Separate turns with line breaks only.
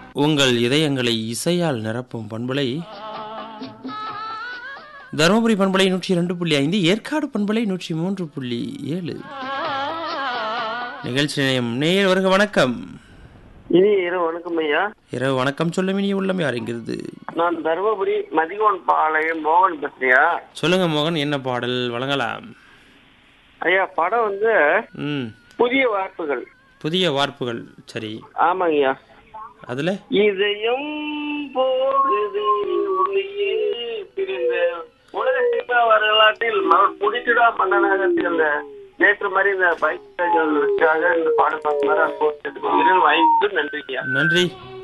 உங்கள் இதயங்களை இசையால் நிரப்பும் பண்பலை தருமபுரி பண்பலை நூற்றி இரண்டு புள்ளி ஐந்து ஏற்காடு பண்பலை நூற்றி மூன்று புள்ளி ஏழு நிகழ்ச்சி நிலையம் நேயர் வருக வணக்கம்
இனி இரவு வணக்கம் ஐயா
இரவு வணக்கம் சொல்ல இனிய உள்ளம் யாருங்கிறது
நான் தருமபுரி மதிகோன் பாளையம் மோகன் பேசுறியா
சொல்லுங்க மோகன் என்ன பாடல் வழங்கலாம்
ஐயா படம் வந்து
ம்
புதிய வார்ப்புகள்
புதிய வார்ப்புகள் சரி
ஆமாங்க ஐயா
அதுல
இதயம் போகுது உன்னையே பிரிந்த உலக சினிமா வரலாற்றில் ம- முடிச்சுடா மன்னனாக திகழ்ந்த நேற்று மாதிரி இந்த பைக் இந்த பாடம் பார்க்குமாறு வாய்ப்பு நன்றி ஐயா
நன்றி